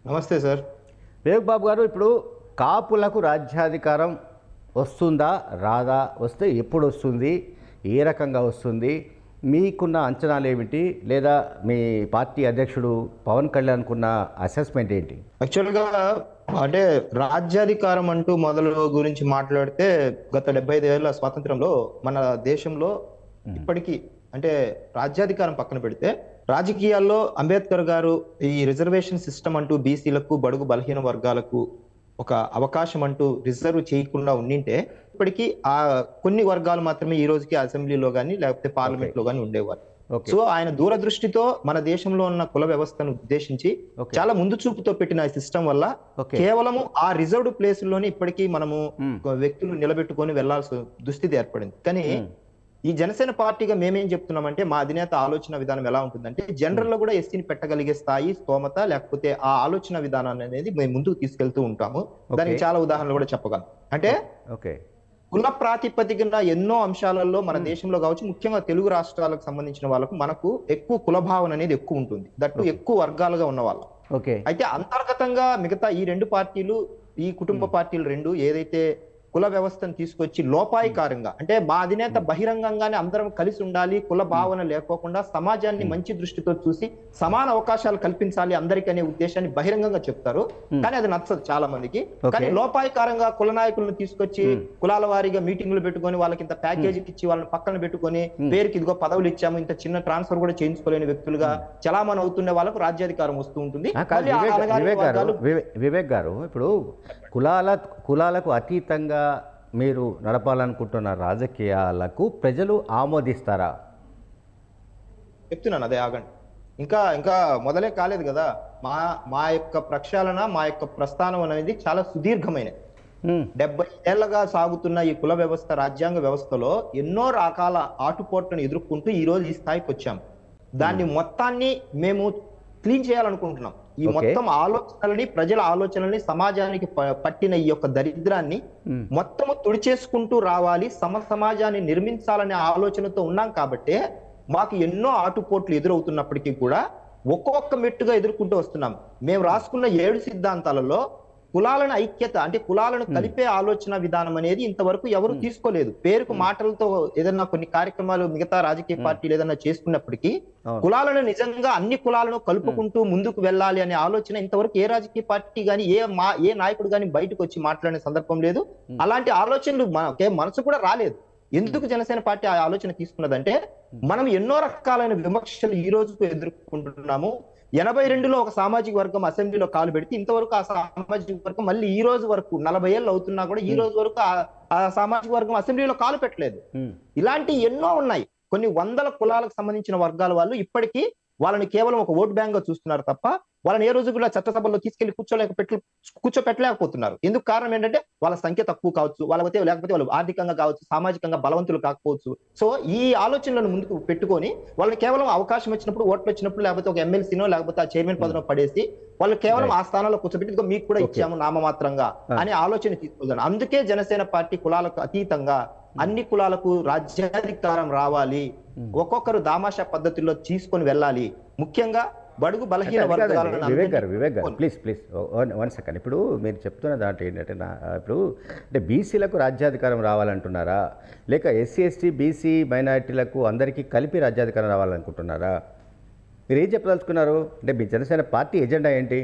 నమస్తే సార్ వివేక్ బాబు గారు ఇప్పుడు కాపులకు రాజ్యాధికారం వస్తుందా రాదా వస్తే ఎప్పుడు వస్తుంది ఏ రకంగా వస్తుంది మీకున్న అంచనాలు ఏమిటి లేదా మీ పార్టీ అధ్యక్షుడు పవన్ కళ్యాణ్కున్న అసెస్మెంట్ ఏంటి యాక్చువల్గా అంటే రాజ్యాధికారం అంటూ మొదలు గురించి మాట్లాడితే గత డెబ్బై ఐదేళ్ల స్వాతంత్రంలో మన దేశంలో ఇప్పటికీ అంటే రాజ్యాధికారం పక్కన పెడితే రాజకీయాల్లో అంబేద్కర్ గారు ఈ రిజర్వేషన్ సిస్టమ్ అంటూ బీసీలకు బడుగు బలహీన వర్గాలకు ఒక అవకాశం అంటూ రిజర్వ్ చేయకుండా ఉండింటే ఇప్పటికీ ఆ కొన్ని వర్గాలు మాత్రమే ఈ రోజుకి అసెంబ్లీలో కానీ లేకపోతే పార్లమెంట్ లో కానీ ఉండేవారు ఓకే సో ఆయన దూరదృష్టితో మన దేశంలో ఉన్న కుల వ్యవస్థను ఉద్దేశించి ఓకే. చాలా ముందు చూపుతో పెట్టిన సిస్టమ్ వల్ల ఓకే కేవలము ఆ రిజర్వ్డ్ ప్లేస్ లోనే ఇప్పటికీ మనము మ్మ్. ఒక వ్యక్తులు నిలబెట్టుకొని వెళ్లాల్సిన దుస్థితి ఏర్పడింది కానీ మ్మ్. ఈ జనసేన పార్టీగా మేమేం చెప్తున్నామంటే మా అధినేత ఆలోచన విధానం ఎలా ఉంటుందంటే జనరల్ లో కూడా ఎస్సీని పెట్టగలిగే స్థాయి స్తోమత లేకపోతే ఆ ఆలోచన విధానాన్ని అనేది మేము ముందుకు తీసుకెళ్తూ ఉంటాము దానికి చాలా ఉదాహరణలు కూడా చెప్పగలం అంటే ఓకే కుల ప్రాతిపదికన ఎన్నో అంశాలలో మన దేశంలో కావచ్చు ముఖ్యంగా తెలుగు రాష్ట్రాలకు సంబంధించిన వాళ్ళకు మనకు ఎక్కువ కుల భావన అనేది ఎక్కువ ఉంటుంది దట్టు ఎక్కువ వర్గాలుగా ఉన్న వాళ్ళం ఓకే అయితే అంతర్గతంగా మిగతా ఈ రెండు పార్టీలు ఈ కుటుంబ పార్టీలు రెండు ఏదైతే కుల వ్యవస్థను తీసుకొచ్చి లోపాయికారంగా అంటే మా అధినేత బహిరంగంగానే అందరం కలిసి ఉండాలి కుల భావన లేకోకుండా సమాజాన్ని మంచి దృష్టితో చూసి సమాన అవకాశాలు కల్పించాలి అందరికీ అనే ఉద్దేశాన్ని బహిరంగంగా చెప్తారు కానీ అది నచ్చదు చాలా మందికి Okay. కానీ లోపాయికారంగా కుల నాయకులను తీసుకొచ్చి కులాల వారీగా మీటింగ్లు పెట్టుకొని వాళ్ళకి ఇంత ప్యాకేజీ ఇచ్చి వాళ్ళని పక్కన పెట్టుకొని పేరుకి ఇదిగో పదవులు ఇచ్చాము ఇంత చిన్న ట్రాన్స్ఫర్ కూడా చేయించుకోలేని వ్యక్తులుగా చలామణి అవుతున్న వాళ్ళకు రాజ్యాధికారం వస్తూ ఉంటుంది ఆ, కాదు మళ్ళీ ఆ వివేక్ అణగారిన వివేక్ గారు వర్గాలు వివే- వివేక్ గారు ఇప్పుడు కులాల కులాలకు అతీతంగా మీరు నడపాలనుకుంటున్న రాజకీయాలకు ప్రజలు ఆమోదిస్తారా చెప్తున్నాను అదే ఆగండి ఇంకా ఇంకా మొదలే కాలేదు కదా మా మా యొక్క ప్రక్షాళన మా యొక్క ప్రస్థానం అనేది చాలా సుదీర్ఘమైనది మ్మ్. డెబ్బై ఏళ్లగా సాగుతున్న ఈ కుల వ్యవస్థ రాజ్యాంగ వ్యవస్థలో ఎన్నో రకాల ఆటుపోట్లను ఎదుర్కొంటూ ఈ రోజు ఈ స్థాయికి వచ్చాం దాన్ని మొత్తాన్ని మేము క్లీన్ చేయాలనుకుంటున్నాం ఈ Okay. మొత్తం ఆలోచనలని ప్రజల ఆలోచనల్ని సమాజానికి ప- పట్టిన ఈ యొక్క దరిద్రాన్ని మ్మ్. మొత్తము తుడిచేసుకుంటూ రావాలి సమ సమాజాన్ని నిర్మించాలనే ఆలోచనతో ఉన్నాం కాబట్టే మాకు ఎన్నో ఆటుపోట్లు ఎదురవుతున్నప్పటికీ కూడా ఒక్కొక్క మెట్టుగా ఎదుర్కొంటూ వస్తున్నాం మేము రాసుకున్న ఏడు సిద్ధాంతాలలో కులాలను ఐక్యత అంటే కులాలను కలిపే ఆలోచన విధానం అనేది ఇంతవరకు ఎవరు తీసుకోలేదు పేరుకు మాటలతో ఏదన్నా కొన్ని కార్యక్రమాలు మిగతా రాజకీయ పార్టీలు ఏదన్నా చేసుకున్నప్పటికీ అవును. కులాలను నిజంగా అన్ని కులాలను కలుపుకుంటూ ముందుకు వెళ్ళాలి అనే ఆలోచన ఇంతవరకు ఏ రాజకీయ పార్టీ గాని ఏ మా ఏ నాయకుడు గాని బయటకు వచ్చి మాట్లాడిన సందర్భం లేదు అలాంటి ఆలోచనలు మనకే మనసు కూడా రాలేదు ఎందుకు జనసేన పార్టీ ఆ ఆలోచన తీసుకున్నదంటే మనం ఎన్నో రకాలైన విమర్శలు ఈ రోజుకు ఎదుర్కొంటున్నాము ఎనభై రెండులో ఒక సామాజిక వర్గం అసెంబ్లీలో కాలు పెడితే ఇంతవరకు ఆ సామాజిక వర్గం మళ్ళీ ఈ రోజు వరకు నలభై ఏళ్ళు అవుతున్నా కూడా ఈ రోజు వరకు ఆ- ఆ సామాజిక వర్గం అసెంబ్లీలో కాలు పెట్టలేదు మ్మ్. ఇలాంటి ఎన్నో ఉన్నాయి కొన్ని వందల కులాలకు సంబంధించిన వర్గాల వాళ్ళు ఇప్పటికీ వాళ్ళని కేవలం ఒక ఓట్ బ్యాంక్ గా చూస్తున్నారు తప్ప వాళ్ళని ఏ రోజు కూడా చట్టసభలో తీసుకెళ్లి కూర్చోలేక పెట్ట కూర్చోపెట్టలేకపోతున్నారు ఎందుకు కారణం ఏంటంటే వాళ్ళ సంఖ్య తక్కువ కావచ్చు వాళ్ళకి లేకపోతే వాళ్ళు ఆర్థికంగా కావచ్చు సామాజికంగా బలవంతులు కాకపోవచ్చు సో ఈ ఆలోచనలను ముందుకు పెట్టుకొని వాళ్ళని కేవలం అవకాశం వచ్చినప్పుడు ఓట్లు వచ్చినప్పుడు లేకపోతే ఒక ఎమ్మెల్సీనో లేకపోతే ఆ చైర్మన్ పదవిలో పడేసి వాళ్ళు కేవలం ఆ స్థానంలో కూర్చోబెట్టి ఇదిగో మీకు కూడా Okay. ఇచ్చాము నామమాత్రంగా అనే ఆలోచన తీసుకుందాం అందుకే జనసేన పార్టీ కులాలకు అతీతంగా అన్ని కులాలకు రాజ్యాధికారం రావాలి ఒక్కొక్కరు దామాషా పద్ధతిలో తీసుకొని వెళ్ళాలి ముఖ్యంగా బడుగు బలహీన అది కాదండి, వర్గాలను వివేక్ గారు వివేక్ గారు అందరినీ- ప్లీజ్ ప్లీజ్ వన్ సెకండ్ ఇప్పుడు మీరు చెప్తున్న దాంట్లో ఏంటంటే నా ఇప్పుడు అంటే బీసీలకు రాజ్యాధికారం రావాలంటున్నారా లేక ఎస్సీ ఎస్టీ బీసీ మైనారిటీలకు అందరికీ కలిపి రాజ్యాధికారం రావాలనుకుంటున్నారా మీరు ఏం చెప్పదలుచుకున్నారు అంటే మీ జనసేన పార్టీ ఎజెండా ఏంటి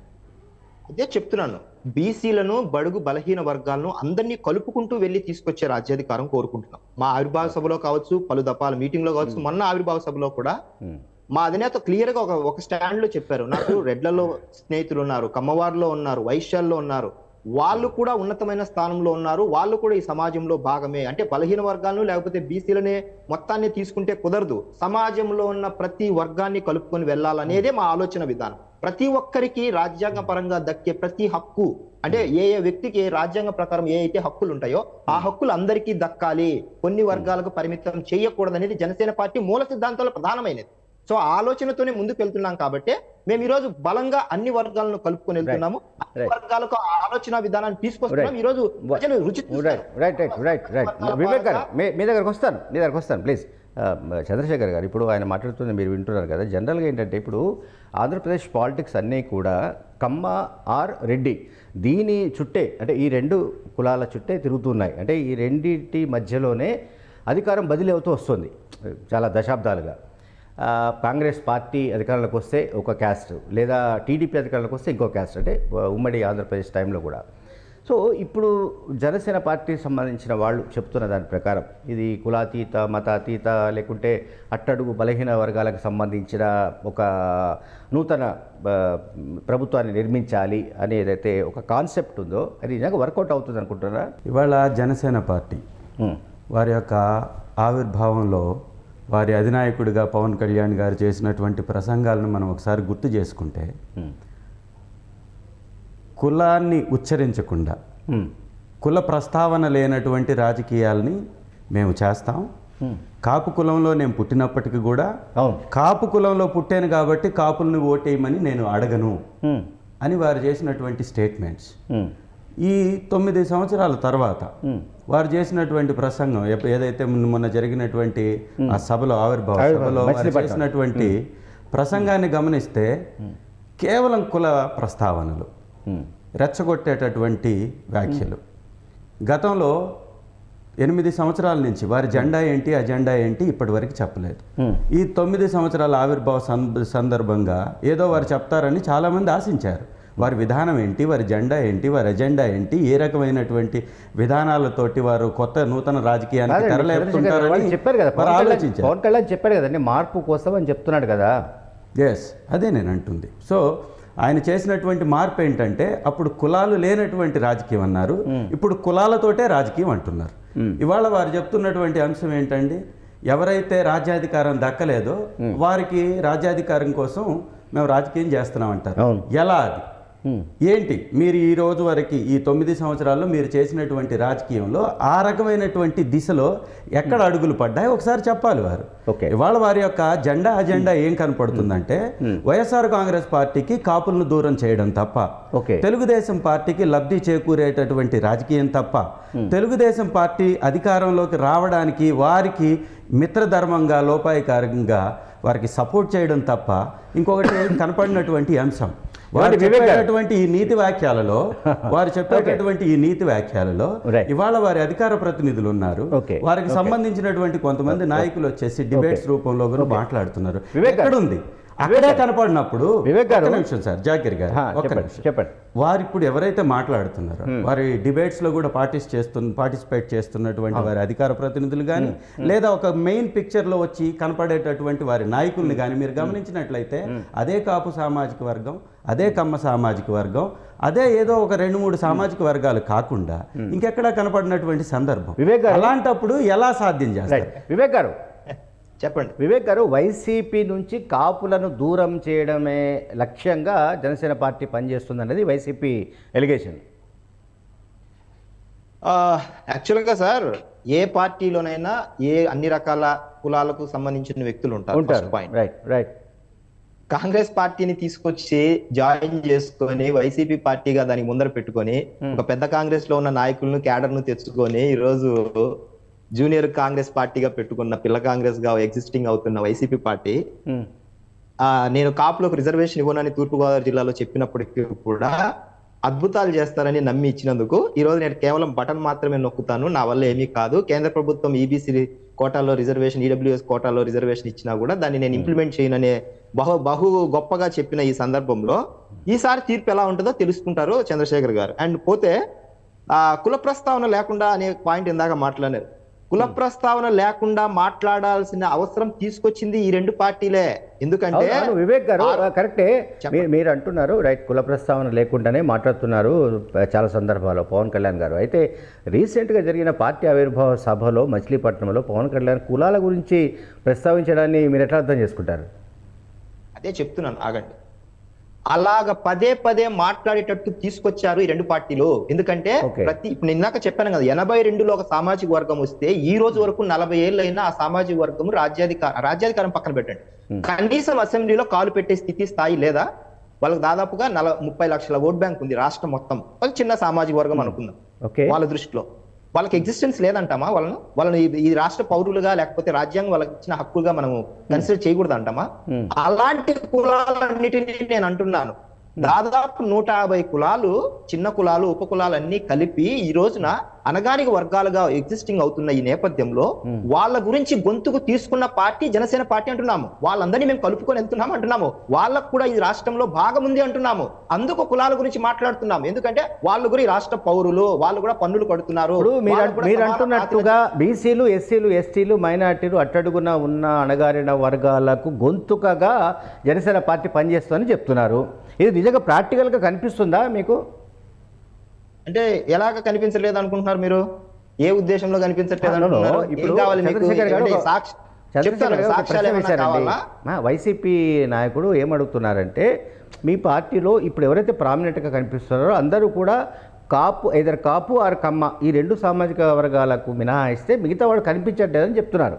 అదే చెప్తున్నాను బీసీలను బడుగు బలహీన వర్గాలను అందరినీ కలుపుకుంటూ వెళ్లి తీసుకొచ్చే రాజ్యాధికారం కోరుకుంటున్నాం మా ఆవిర్భావ సభలో కావచ్చు పలు దఫాల మీటింగ్ లో కావచ్చు మొన్న ఆవిర్భావ సభలో కూడా మ్మ్. మా అధినేత క్లియర్ గా ఒక ఒక స్టాండ్ లో చెప్పారు నాకు రెడ్లలో స్నేహితులు ఉన్నారు కమ్మవారిలో ఉన్నారు వైశ్యాల్లో ఉన్నారు వాళ్ళు కూడా ఉన్నతమైన స్థానంలో ఉన్నారు వాళ్ళు కూడా ఈ సమాజంలో భాగమే అంటే బలహీన వర్గాలను లేకపోతే బీసీలనే మొత్తాన్ని తీసుకుంటే కుదరదు సమాజంలో ఉన్న ప్రతి వర్గాన్ని కలుపుకొని వెళ్ళాలనేదే మా ఆలోచన విధానం ప్రతి ఒక్కరికి రాజ్యాంగ పరంగా దక్కే ప్రతి హక్కు అంటే ఏ ఏ వ్యక్తికి ఏ రాజ్యాంగ ప్రకారం ఏ అయితే హక్కులు ఉంటాయో ఆ హక్కులు అందరికీ దక్కాలి కొన్ని వర్గాలకు పరిమితం చేయకూడదు అనేది జనసేన పార్టీ మూల సిద్ధాంతాల్లో ప్రధానమైనది సో ఆ ఆలోచనతోనే ముందుకు వెళ్తున్నాం కాబట్టి మేము ఈ రోజు బలంగా అన్ని వర్గాలను కలుపుకొని వెళ్తున్నాము అన్ని Right. వర్గాలకు ఆ ఆలోచన విధానాన్ని తీసుకొస్తున్నాం Right. ఈ రోజు ప్రజలు రుచి చూస్తారు. Right right right right right Vivek garu మీ మీ దగ్గరకు వస్తాను మీ దగ్గరకు వస్తాను ప్లీజ్ చంద్రశేఖర్ గారు ఇప్పుడు ఆయన మాట్లాడుతుంది మీరు వింటున్నారు కదా జనరల్గా ఏంటంటే ఇప్పుడు ఆంధ్రప్రదేశ్ పాలిటిక్స్ అన్నీ కూడా కమ్మ ఆర్ రెడ్డి దీని చుట్టే అంటే ఈ రెండు కులాల చుట్టే తిరుగుతున్నాయి అంటే ఈ రెండింటి మధ్యలోనే అధికారం బదిలీ అవుతూ వస్తుంది చాలా దశాబ్దాలుగా ఆ, కాంగ్రెస్ పార్టీ అధికారంలోకి వస్తే ఒక క్యాస్ట్ లేదా టీడీపీ అధికారంలోకి వస్తే ఇంకో క్యాస్ట్ అంటే ఉమ్మడి ఆంధ్రప్రదేశ్ టైంలో కూడా సో ఇప్పుడు జనసేన పార్టీకి సంబంధించిన వాళ్ళు చెప్తున్న దాని ప్రకారం ఇది కులాతీత మతాతీత లేకుంటే అట్టడుగు బలహీన వర్గాలకు సంబంధించిన ఒక నూతన ఆ, ప్రభుత్వాన్ని నిర్మించాలి అనేదైతే ఒక కాన్సెప్ట్ ఉందో అది నిజంగా వర్కౌట్ అవుతుంది అనుకుంటున్నారా ఇవాళ జనసేన పార్టీ ఉమ్, వారి యొక్క ఆవిర్భావంలో వారి అధినాయకుడిగా పవన్ కళ్యాణ్ గారు చేసినటువంటి ప్రసంగాలను మనం ఒకసారి గుర్తు చేసుకుంటే ఉమ్, కులాన్ని ఉచ్చరించకుండా ఉమ్, కుల ప్రస్తావన లేనటువంటి రాజకీయాల్ని మేము చేస్తాం ఉమ్. కాపు కులంలో నేను పుట్టినప్పటికీ కూడా అవును కాపు కులంలో పుట్టాను కాబట్టి కాపుల్ని ఓటేయమని నేను అడగను ఉమ్, అని వారు చేసినటువంటి స్టేట్మెంట్స్ ఉమ్, ఈ తొమ్మిది సంవత్సరాల తర్వాత ఉమ్. వారు చేసినటువంటి ప్రసంగం ఎప్ప- ఏదైతే మొన్న మొన్న జరిగినటువంటి ఆ సభలో ఆవిర్భావ ఆవిర్భావం, సభలో వారు మచిలీపట్నం. చేసినటువంటి ప్రసంగాన్ని గమనిస్తే కేవలం కుల ప్రస్తావనలు ఉమ్. రెచ్చగొట్టేటటువంటి వ్యాఖ్యలు గతంలో ఎనిమిది సంవత్సరాల నుంచి వారి జెండా ఏంటి అజెండా ఏంటి ఇప్పటివరకు చెప్పలేదు Hmm. ఈ తొమ్మిది సంవత్సరాల ఆవిర్భావ సంద- సందర్భంగా ఏదో వారు చెప్తారని చాలామంది ఆశించారు వారి విధానం ఏంటి వారి జెండా ఏంటి వారి ఎజెండా ఏంటి ఏ రకమైనటువంటి విధానాలతోటి వారు కొత్త నూతన రాజకీయానికి కాదండి, చంద్రశేఖర్ తెరలేపుతుంటారని వాళ్ళు చెప్పారు కదా వారు పవన్ కళ్యాణ్ ఆలోచించారు పవన్ కళ్యాణ్ చెప్పారు కదండి మార్పు కోసం అని చెప్తున్నాడు కదా ఎస్ అదే నేను అంటుంది సో ఆయన చేసినటువంటి మార్పు ఏంటంటే అప్పుడు కులాలు లేనటువంటి రాజకీయం అన్నారు ఇప్పుడు కులాలతోటే రాజకీయం అంటున్నారు ఇవాళ వారు చెప్తున్నటువంటి అంశం ఏంటండి ఎవరైతే రాజ్యాధికారం దక్కలేదో వారికి రాజ్యాధికారం కోసం మేము రాజకీయం చేస్తున్నాం అంటారు అవును. ఎలా అది ఉమ్, ఏంటి మీరు ఈ రోజు వరకు ఈ తొమ్మిది సంవత్సరాల్లో మీరు చేసినటువంటి రాజకీయంలో ఆ రకమైనటువంటి దిశలో ఎక్కడ అడుగులు పడ్డాయి ఒకసారి చెప్పాలి వారు ఓకే. ఇవాళ వారి యొక్క జెండా అజెండా ఏం కనపడుతుందంటే వైఎస్ఆర్ కాంగ్రెస్ పార్టీకి కాపులను దూరం చేయడం తప్ప ఓకే. తెలుగుదేశం పార్టీకి లబ్ధి చేకూరేటటువంటి రాజకీయం తప్ప తెలుగుదేశం పార్టీ అధికారంలోకి రావడానికి వారికి మిత్రధర్మంగా లోపాయకారంగా వారికి సపోర్ట్ చేయడం తప్ప ఇంకొకటి కనపడినటువంటి అంశం వారు ఏమండి వివేక్ గారు? చెప్పేటటువంటి ఈ నీతి వ్యాఖ్యలలో వారు చెప్పేటటువంటి ఈ నీతి వ్యాఖ్యలలో Right. ఇవాళ వారి అధికార ప్రతినిధులు ఉన్నారు Okay. వారికి సంబంధించినటువంటి కొంతమంది నాయకులు వచ్చేసి డిబేట్స్ రూపంలో కూడా మాట్లాడుతున్నారు వివేక్ గారు. ఎక్కడుంది అక్కడే కనపడినప్పుడు వివేక్ గారు. ఒక్క నిమిషం సార్ జాకిర్ గారు హా, ఒక్క చెప్పండి నిమిషం చెప్పండి వారు ఇప్పుడు ఎవరైతే మాట్లాడుతున్నారో వారి డిబేట్స్ లో కూడా పార్టిస్ చేస్తున్న పార్టిసిపేట్ చేస్తున్నటువంటి వారి అధికార ప్రతినిధులు కానీ లేదా ఒక మెయిన్ పిక్చర్ లో వచ్చి కనపడేటటువంటి వారి నాయకుల్ని కానీ మీరు గమనించినట్లయితే అదే కాపు సామాజిక వర్గం అదే కమ్మ సామాజిక వర్గం అదే ఏదో ఒక రెండు మూడు సామాజిక వర్గాలు కాకుండా ఇంకెక్కడా కనపడినటువంటి సందర్భం వివేక్ గారు. అలాంటప్పుడు ఎలా సాధ్యం చేస్తారు రైట్ వివేక్ గారు చెప్పండి వివేక్ గారు వైసీపీ నుంచి కాపులను దూరం చేయడమే లక్ష్యంగా జనసేన పార్టీ పనిచేస్తుంది అనేది వైసీపీ ఎలిగేషన్ ఆ, యాక్చువల్గా సార్ ఏ పార్టీలోనైనా ఏ అన్ని రకాల కులాలకు సంబంధించిన వ్యక్తులు ఉంటారు ఉంటారు first point right right Congress పార్టీని తీసుకొచ్చి జాయిన్ చేసుకొని వైసీపీ పార్టీగా దానికి ముందర పెట్టుకొని ఒక పెద్ద కాంగ్రెస్ లో ఉన్న నాయకులను క్యాడర్ ను తెచ్చుకొని ఈ రోజు జూనియర్ కాంగ్రెస్ పార్టీగా పెట్టుకున్న పిల్ల కాంగ్రెస్ గా ఎగ్జిస్టింగ్ అవుతున్న వైసీపీ పార్టీ ఉమ్, ఆ నేను కాపులకు రిజర్వేషన్ ఇవ్వనని తూర్పుగోదావరి జిల్లాలో చెప్పినప్పటికీ కూడా అద్భుతాలు చేస్తారని నమ్మి ఇచ్చినందుకు ఈ రోజు నేను కేవలం బటన్ మాత్రమే నొక్కుతాను నా వల్ల ఏమీ కాదు కేంద్ర ప్రభుత్వం ఈబీసీ కోటాలో రిజర్వేషన్ ఈడబ్ల్యూఎస్ కోటాలో రిజర్వేషన్ ఇచ్చినా కూడా దాన్ని నేను ఇంప్లిమెంట్ చేయననే బహు బహు గొప్పగా చెప్పిన ఈ సందర్భంలో ఈసారి తీర్పు ఎలా ఉంటుందో తెలుసుకుంటారు చంద్రశేఖర్ గారు అండ్ పోతే ఆ కుల ప్రస్తావన లేకుండా అనే పాయింట్ ఇందాక మాట్లాడారు కుల ప్రస్తావన లేకుండా మాట్లాడాల్సిన అవసరం తీసుకొచ్చింది ఈ రెండు పార్టీలే ఎందుకంటే అవును, అవును, వివేక్ గారు ఆ- ఆ, కరెక్టే చెప్పండి. మీరు మీరు అంటున్నారు రైట్ కుల ప్రస్తావన లేకుండానే మాట్లాడుతున్నారు ఆ, చాలా సందర్భాల్లో పవన్ కళ్యాణ్ గారు అయితే రీసెంట్గా జరిగిన పార్టీ ఆవిర్భావ సభలో మచిలీపట్నంలో పవన్ కళ్యాణ్ కులాల గురించి ప్రస్తావించడాన్ని మీరు ఎట్లా అర్థం చేసుకుంటారు అదే చెప్తున్నాను ఆగండి అలాగ పదే పదే మాట్లాడేటట్టు తీసుకొచ్చారు ఈ రెండు పార్టీలు ఎందుకంటే Okay. ప్రతి ఇప్పుడు నేను ఇందాక చెప్పాను కదా ఎనభై రెండులో ఒక సామాజిక వర్గం వస్తే ఈ రోజు వరకు నలభై ఏళ్ళైనా ఆ సామాజిక వర్గం రాజ్యాధికార రాజ్యాధికారం పక్కన పెట్టండి కనీసం అసెంబ్లీలో కాలు పెట్టే స్థితి స్థాయి లేదా వాళ్ళకి దాదాపుగా నల ముప్పై లక్షల ఓట్ బ్యాంక్ ఉంది రాష్ట్రం మొత్తం ఒక చిన్న సామాజిక వర్గం అనుకుందాం ఓకే వాళ్ళ దృష్టిలో వాళ్ళకి ఎగ్జిస్టెన్స్ లేదంటామా వాళ్ళను వాళ్ళని ఈ- ఈ రాష్ట్ర పౌరులుగా లేకపోతే రాజ్యాంగం వాళ్ళకి ఇచ్చిన హక్కుగా మనము కన్సిడర్ చేయకూడదు అంటామా Hmm. అలాంటి కులాలన్నిటినీ నేను అంటున్నాను దాదాపు నూట యాభై కులాలు చిన్న కులాలు ఉప కులాలు అన్ని కలిపి ఈ రోజున అనగానిక వర్గాలుగా ఎగ్జిస్టింగ్ అవుతున్న ఈ నేపథ్యంలో వాళ్ళ గురించి గొంతుకు తీసుకున్న పార్టీ జనసేన పార్టీ అంటున్నాము వాళ్ళందరినీ మేము కలుపుకొని వెళ్తున్నాము అంటున్నాము వాళ్ళకు కూడా ఈ రాష్ట్రంలో భాగం ఉంది అంటున్నాము అందుకు కులాల గురించి మాట్లాడుతున్నాము ఎందుకంటే వాళ్ళు కూడా ఈ రాష్ట్ర పౌరులు వాళ్ళు కూడా పన్నులు కడుతున్నారు ఇప్పుడు మీరు వాళ్ళకు కూడా మీరు సమాన అంటున్నట్టుగా బీసీలు ఎస్సీలు ఎస్టీలు మైనార్టీలు అట్టడుగున ఉన్న అణగారిన వర్గాలకు గొంతుకగా జనసేన పార్టీ పనిచేస్తుందని చెప్తున్నారు ఇది నిజంగా ప్రాక్టికల్గా కనిపిస్తుందా మీకు అంటే ఎలాగ కనిపించలేదు అనుకుంటున్నారు మీరు ఏ ఉద్దేశంలో కనిపించట్లేదు No, no, no. అనుకుంటున్నారు ఏం ఇప్పుడు కావాలి మీకు చంద్రశేఖర్ గారు ఏమండి? ఒక- సాక్షి చంద్రశేఖర్ చెప్తాను గారు ఒక సాక్ష్యాలు ప్రశ్న ఏమన్నా వేశారండి. కావాలా మా వైసీపీ నాయకుడు ఏమడుగుతున్నారంటే మీ పార్టీలో ఇప్పుడు ఎవరైతే ప్రామినెంట్గా కనిపిస్తున్నారో అందరూ కూడా కాపు ఇద్దరు కాపు ఆర్ కమ్మ ఈ రెండు సామాజిక వర్గాలకు మినహాయిస్తే మిగతా వాడు కనిపించట్లేదని చెప్తున్నారు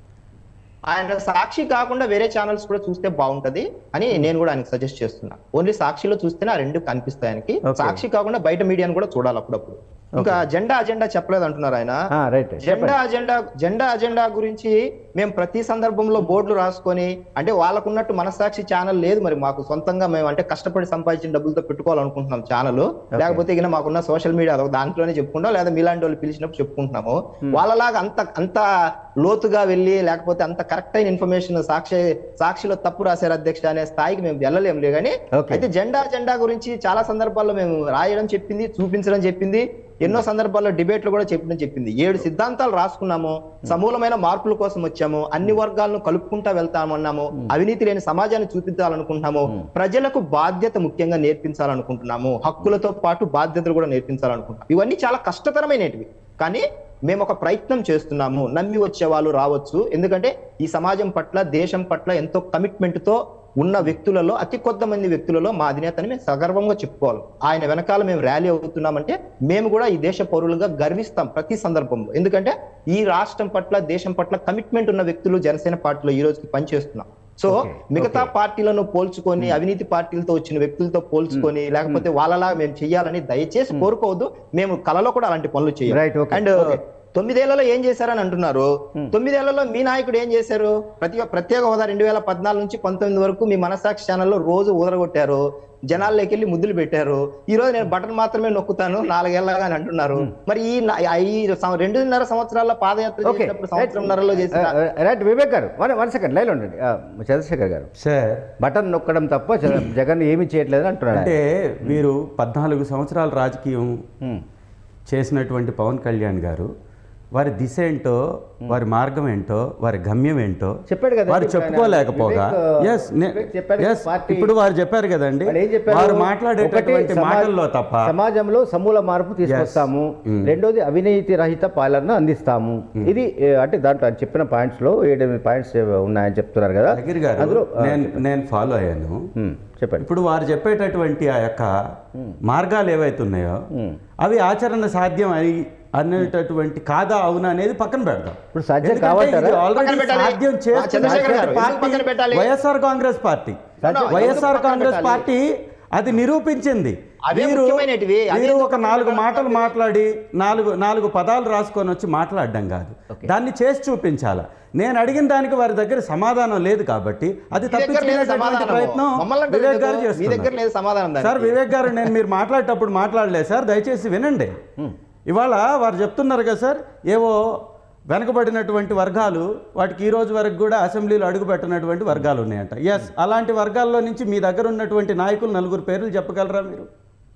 ఆయన సాక్షి కాకుండా వేరే ఛానల్స్ కూడా చూస్తే బాగుంటది అని నేను కూడా ఆయనకి సజెస్ట్ చేస్తున్నా ఓన్లీ సాక్షిలో చూస్తేనే ఆ రెండు కనిపిస్తాయి ఆయనకి Okay. సాక్షి కాకుండా బయట మీడియాను కూడా చూడాలి అప్పుడప్పుడు ఇంకా జెండా అజెండా చెప్పలేదు అంటున్నారు ఆయన రైట్ జెండా అజెండా జెండా అజెండా గురించి మేము ప్రతి సందర్భంలో బోర్డులు రాసుకొని అంటే వాళ్ళకున్నట్టు మనసాక్షి ఛానల్ లేదు మరి మాకు సొంతంగా మేము అంటే కష్టపడి సంపాదించిన డబ్బులతో పెట్టుకోవాలనుకుంటున్నాం ఛానల్ లేకపోతే ఇక మాకున్న సోషల్ మీడియా అదొక దాంట్లోనే చెప్పుకుంటాం లేదా మీలాంటి వాళ్ళు పిలిచినప్పుడు చెప్పుకుంటున్నాము వాళ్ళలాగా అంత అంత లోతుగా వెళ్ళి లేకపోతే అంత కరెక్ట్ అయిన ఇన్ఫర్మేషన్ సాక్షి సాక్షిలో తప్పు రాశారు అధ్యక్ష అనే స్థాయికి మేము వెళ్ళలేములే కానీ Okay. అయితే జెండా జెండా గురించి చాలా సందర్భాల్లో మేము రాయడం చెప్పింది చూపించడం చెప్పింది ఎన్నో సందర్భాల్లో డిబేట్లు కూడా చెప్పడం చెప్పింది ఏడు సిద్ధాంతాలు రాసుకున్నాము సమూలమైన మార్పుల కోసం వచ్చాము అన్ని వర్గాలను కలుపుకుంటా వెళ్తామన్నాము అవినీతి లేని సమాజాన్ని చూపించాలనుకుంటున్నాము ప్రజలకు బాధ్యత ముఖ్యంగా నేర్పించాలనుకుంటున్నాము హక్కులతో పాటు బాధ్యతలు కూడా నేర్పించాలనుకుంటున్నాం ఇవన్నీ చాలా కష్టతరమైనటివి కానీ మేము ఒక ప్రయత్నం చేస్తున్నాము నమ్మి వచ్చే వాళ్ళు రావచ్చు ఎందుకంటే ఈ సమాజం పట్ల దేశం పట్ల ఎంతో కమిట్మెంట్ తో ఉన్న వ్యక్తులలో అతి కొద్ది మంది వ్యక్తులలో మా అధినేతని మేము సగర్వంగా చెప్పుకోవాలి ఆయన వెనకాల మేము ర్యాలీ అవుతున్నామంటే మేము కూడా ఈ దేశ పౌరులుగా గర్విస్తాం ప్రతి సందర్భంలో ఎందుకంటే ఈ రాష్ట్రం పట్ల దేశం పట్ల కమిట్మెంట్ ఉన్న వ్యక్తులు జనసేన పార్టీలో ఈ రోజుకి పనిచేస్తున్నాం సో Okay, మిగతా పార్టీలను పోల్చుకొని అవినీతి పార్టీలతో వచ్చిన వ్యక్తులతో పోల్చుకొని లేకపోతే వాళ్ళలా మేము చెయ్యాలని దయచేసి కోరుకోవద్దు మేము కలలో కూడా అలాంటి పనులు Right, చేయాలి okay, అండ్ okay. తొమ్మిదేళ్లలో ఏం చేశారని అంటున్నారు తొమ్మిదేళ్లలో మీ నాయకుడు ఏం చేశారు ప్రతి ప్రత్యేక హోదా రెండు వేల పద్నాలుగు నుంచి పంతొమ్మిది వరకు మీ మనసాక్షి ఛానల్లో రోజు ఊదరగొట్టారు జనాల్లోకి వెళ్ళి ముద్దులు పెట్టారు ఈ రోజు నేను బటన్ మాత్రమే నొక్కుతాను నాలుగేళ్లగా అని అంటున్నారు మరి ఈ నా- ఈ సం- రెండున్నర సంవత్సరాల పాదయాత్ర ఓకే చేసినప్పుడు సంవత్సరంన్నరలో చేసిన రైట్ వివేక్ గారు వన్ వన్ సెకండ్ లైన్ ఉండండి ఆ, చంద్రశేఖర్ గారు సార్ బటన్ నొక్కడం తప్ప జ- జగన్ ఏమీ చేయట్లేదని అంటున్నాడు అంటే వీరు పద్నాలుగు సంవత్సరాల రాజకీయం Hmm. చేసినటువంటి పవన్ కళ్యాణ్ గారు వారి దిశ ఏంటో వారి మార్గం ఏంటో వారి గమ్యం ఏంటో చెప్పాడు కదండి వారు ఇప్పుడు ఆయన చెప్పుకోలేకపోగా వివేక్, ఎస్ వివేక్ చెప్పాడు కదా, పార్టీ- ఇప్పుడు వారు చెప్పారు కదండి వాళ్ళు ఏం చెప్పారు వారు ఒకటి మాట్లాడేటటువంటి సమా- మాటల్లో తప్ప సమాజంలో సమూల మార్పు తీసుకొస్తాము రెండోది అవినీతి రహిత పాలన అందిస్తాము ఇది ఏ, అంటే దాంట్లో ఆయన చెప్పిన పాయింట్స్ లో ఏడెనిమిది పాయింట్స్ ఉన్నాయని చెప్తున్నారు కదా అగిరి గారు అందులో ఆ, నేను నేను ఫాలో అయ్యాను ఉమ్, చెప్పండి ఇప్పుడు వారు చెప్పేటటువంటి ఆ యొక్క మార్గాలు ఏవైతే ఉన్నాయో అవి ఆచరణ సాధ్యం అని అనేటటువంటి కాదా అవునా అనేది పక్కన పెడదాం ఇప్పుడు సాధ్యం ఎందుకంటే కావంటారా? ఇది already పక్కన పెట్టాలి. సాధ్యం ఆ, చంద్రశేఖర్ గారు, చేస్తున్నటువంటి ఎందుకు పక్కన పెట్టాలి? పార్టీ వైఎస్ఆర్ కాంగ్రెస్ పార్టీ ఎందుకు వైఎస్ఆర్ పక్కన కాంగ్రెస్ పెట్టాలి? పార్టీ అది నిరూపించింది అవే మీరు ముఖ్యమైనటివి. అదే మీరు ఎందుకు ఒక పక్కన నాలుగు పెట్టాలి? మాటలు మాట్లాడి నాలుగు నాలుగు పదాలు రాసుకొని వచ్చి మాట్లాడడం కాదు దాన్ని చేసి చూపించాలా నేను అడిగిన దానికి వారి దగ్గర సమాధానం లేదు కాబట్టి అది మీ దగ్గర లేదు తప్పించుకునేటటువంటి సమాధానం. ప్రయత్నం మమ్మల్ని అంటే వివేక్ గారు లేదు. మీ దగ్గర చేస్తున్నారు లేదు సమాధానం దానికి. సార్ వివేక్ గారు నేను మీరు మాట్లాడేటప్పుడు మాట్లాడలేదు సార్ దయచేసి వినండి ఇవాళ వారు చెప్తున్నారు కదా సార్ ఏవో వెనకబడినటువంటి వర్గాలు వాటికి ఈ రోజు వరకు కూడా అసెంబ్లీలో అడుగుపెట్టినటువంటి వర్గాలు ఉన్నాయంట ఎస్ అలాంటి వర్గాల్లో నుంచి మీ దగ్గర ఉన్నటువంటి నాయకులు నలుగురు పేర్లు చెప్పగలరా మీరు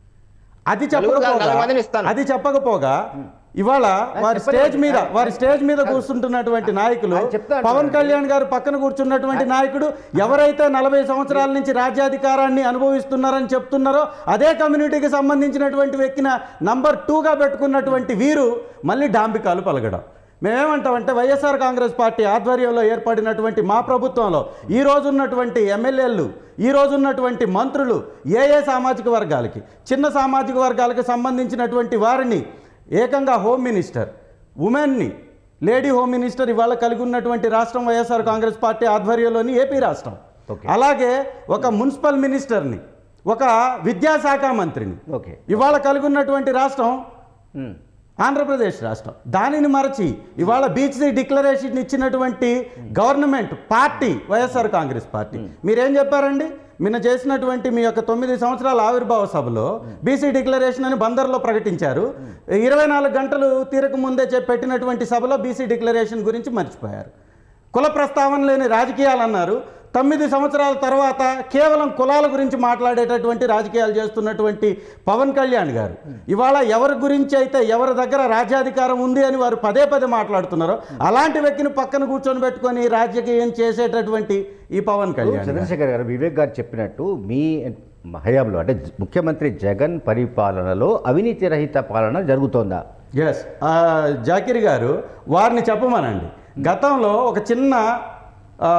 అది నలుగురు కాదు, నలభై మందిని చెప్పకపోగా ఇస్తాను. అది చెప్పకపోగా ఇవాళ వారి స్టేజ్ మీద వారి స్టేజ్ మీద కూర్చుంటున్నటువంటి నాయకులు ఆయన చెప్తా అంటున్నాడు. పవన్ కళ్యాణ్ గారు పక్కన కూర్చున్నటువంటి నాయకుడు ఎవరైతే నలభై సంవత్సరాల నుంచి రాజ్యాధికారాన్ని అనుభవిస్తున్నారని చెప్తున్నారో అదే కమ్యూనిటీకి సంబంధించినటువంటి వ్యక్తిన నంబర్ టూగా పెట్టుకున్నటువంటి వీరు మళ్ళీ డాంబికాలు పలగడం మేమేమంటామంటే వైఎస్ఆర్ కాంగ్రెస్ పార్టీ ఆధ్వర్యంలో ఏర్పడినటువంటి మా ప్రభుత్వంలో ఈ రోజు ఉన్నటువంటి ఎమ్మెల్యేలు ఈ రోజు ఉన్నటువంటి మంత్రులు ఏ ఏ సామాజిక వర్గాలకి చిన్న సామాజిక వర్గాలకు సంబంధించినటువంటి వారిని ఏకంగా హోమ్ మినిస్టర్ ఉమెన్ని లేడీ హోమ్ మినిస్టర్ ఇవాళ కలిగి ఉన్నటువంటి రాష్ట్రం వైఎస్ఆర్ కాంగ్రెస్ పార్టీ ఆధ్వర్యంలోని ఏపీ రాష్ట్రం Okay. అలాగే ఒక మున్సిపల్ మినిస్టర్ని ఒక విద్యాశాఖ మంత్రిని ఓకే ఇవాళ కలిగి ఉన్నటువంటి రాష్ట్రం ఉమ్. ఆంధ్రప్రదేశ్ రాష్ట్రం దానిని మరచి ఇవాళ బీచ్ డిక్లరేషన్ ఇచ్చినటువంటి గవర్నమెంట్ పార్టీ వైఎస్ఆర్ కాంగ్రెస్ పార్టీ మీరేం చెప్పారండి నిన్న చేసినటువంటి మీ యొక్క తొమ్మిది సంవత్సరాల ఆవిర్భావ సభలో బీసీ డిక్లరేషన్ అని బందర్లో ప్రకటించారు ఇరవై నాలుగు గంటలు తీరక ముందే చెప్పి పెట్టినటువంటి సభలో బీసీ డిక్లరేషన్ గురించి మర్చిపోయారు కుల ప్రస్తావన లేని రాజకీయాలు అన్నారు తొమ్మిది సంవత్సరాల తర్వాత కేవలం కులాల గురించి మాట్లాడేటటువంటి రాజకీయాలు చేస్తున్నటువంటి పవన్ కళ్యాణ్ గారు ఇవాళ ఎవరి గురించి అయితే ఎవరి దగ్గర రాజ్యాధికారం ఉంది అని వారు పదే పదే మాట్లాడుతున్నారో అలాంటి వ్యక్తిని పక్కన కూర్చొని పెట్టుకొని రాజకీయం చేసేటటువంటి ఈ పవన్ కళ్యాణ్ గారు. చంద్రశేఖర్ గారు వివేక్ గారు చెప్పినట్టు మీ హయాంలో అంటే జ- ముఖ్యమంత్రి జగన్ పరిపాలనలో అవినీతి రహిత పాలన జరుగుతోందా ఎస్ జాకిర్ గారు వారిని చెప్పమనండి గతంలో ఒక చిన్న ఆ,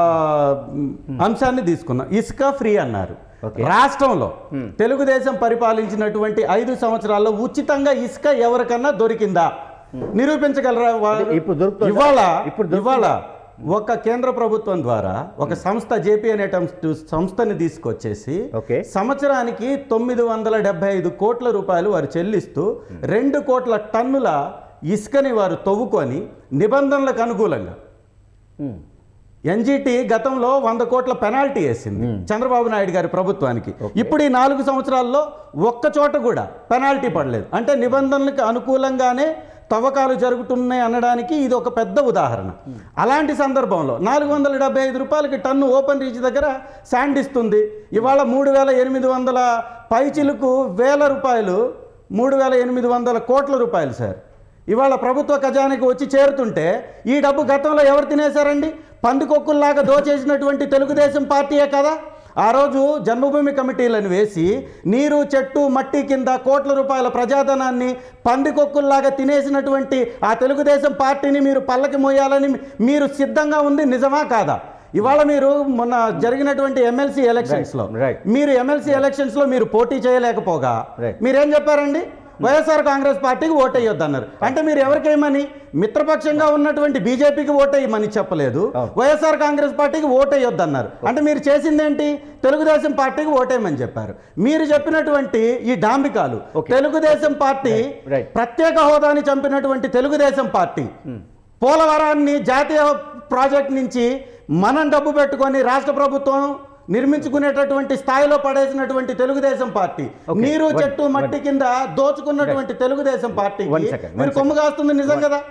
అంశాన్ని తీసుకున్నాం ఇసుక ఫ్రీ అన్నారు Okay. రాష్ట్రంలో తెలుగుదేశం పరిపాలించినటువంటి ఐదు సంవత్సరాల్లో ఉచితంగా ఇసుక ఎవరికన్నా దొరికిందా నిరూపించగలరా వారు? ఇప్పుడు దొరుకుతుందా? ఇవాళ ఇప్పుడు ఇవాళ దొరుకుతుందా? ఒక కేంద్ర ప్రభుత్వం ద్వారా ఒక సంస్థ జేపీ అనే టం- సంస్థని తీసుకొచ్చేసి ఓకే. సంవత్సరానికి తొమ్మిది వందల డెబ్బై ఐదు కోట్ల రూపాయలు వారు చెల్లిస్తూ రెండు కోట్ల టన్నుల ఇసుకని వారు తవ్వుకొని నిబంధనలకు అనుకూలంగా ఉమ్. ఎన్జిటి గతంలో వంద కోట్ల పెనాల్టీ వేసింది చంద్రబాబు నాయుడు గారి ప్రభుత్వానికి ఇప్పుడు ఈ నాలుగు సంవత్సరాల్లో ఒక్క చోట కూడా పెనాల్టీ పడలేదు అంటే నిబంధనలకు అనుకూలంగానే తవ్వకాలు జరుగుతున్నాయి అనడానికి ఇది ఒక పెద్ద ఉదాహరణ అలాంటి సందర్భంలో నాలుగు వందల డెబ్బై ఐదు రూపాయలకి టన్ను ఓపెన్ రీచ్ దగ్గర శాండ్ ఇస్తుంది ఇవాళ మూడు వేల ఎనిమిది వందల పైచిలకు వేల రూపాయలు మూడు వేల ఎనిమిది వందల కోట్ల రూపాయలు సార్ ఇవాళ ప్రభుత్వ ఖజానాకి వచ్చి చేరుతుంటే ఈ డబ్బు గతంలో ఎవరు తినేశారండి పందికొక్కుల్లాగా దోచేసినటువంటి తెలుగుదేశం పార్టీయే కదా ఆ రోజు జన్మభూమి కమిటీలను వేసి నీరు చెట్టు మట్టి కింద కోట్ల రూపాయల ప్రజాధనాన్ని పందికొక్కుల్లాగా తినేసినటువంటి ఆ తెలుగుదేశం పార్టీని మీరు పల్లకి మోయాలని మీరు సిద్ధంగా ఉంది నిజమా కాదా ఇవాళ మీరు మొన్న జరిగినటువంటి ఎమ్మెల్సీ ఎలక్షన్స్ లో Right, right. మీరు ఎమ్మెల్సీ ఎలక్షన్స్ లో మీరు పోటీ చేయలేకపోగా Right. మీరేం చెప్పారండి వైఎస్ఆర్ కాంగ్రెస్ పార్టీకి ఓటేయొద్దు అన్నారు అంటే మీరు ఎవరికేమని మిత్రపక్షంగా ఉన్నటువంటి బీజేపీకి ఓటేయమని చెప్పలేదు అవును. వైఎస్ఆర్ కాంగ్రెస్ పార్టీకి ఓటేయొద్దు అన్నారు అంటే మీరు చేసిందేంటి తెలుగుదేశం పార్టీకి ఓటేయమని చెప్పారు మీరు చెప్పినటువంటి ఈ డాంబికాలు Okay. Telugu Desam Party Right, right. ప్రత్యేక హోదాని చంపినటువంటి తెలుగుదేశం పార్టీ పోలవరాన్ని జాతీయ ప్రాజెక్ట్ నుంచి మనం డబ్బు పెట్టుకొని రాష్ట్ర ప్రభుత్వం నిర్మించుకునేటటువంటి స్థాయిలో పడేసినటువంటి తెలుగుదేశం పార్టీ Okay. నీరు One- చెట్టు మట్టి కింద దోచుకున్నటువంటి తెలుగుదేశం పార్టీకి One second, one మీరు కొమ్ము కాస్తుంది నిజం కదా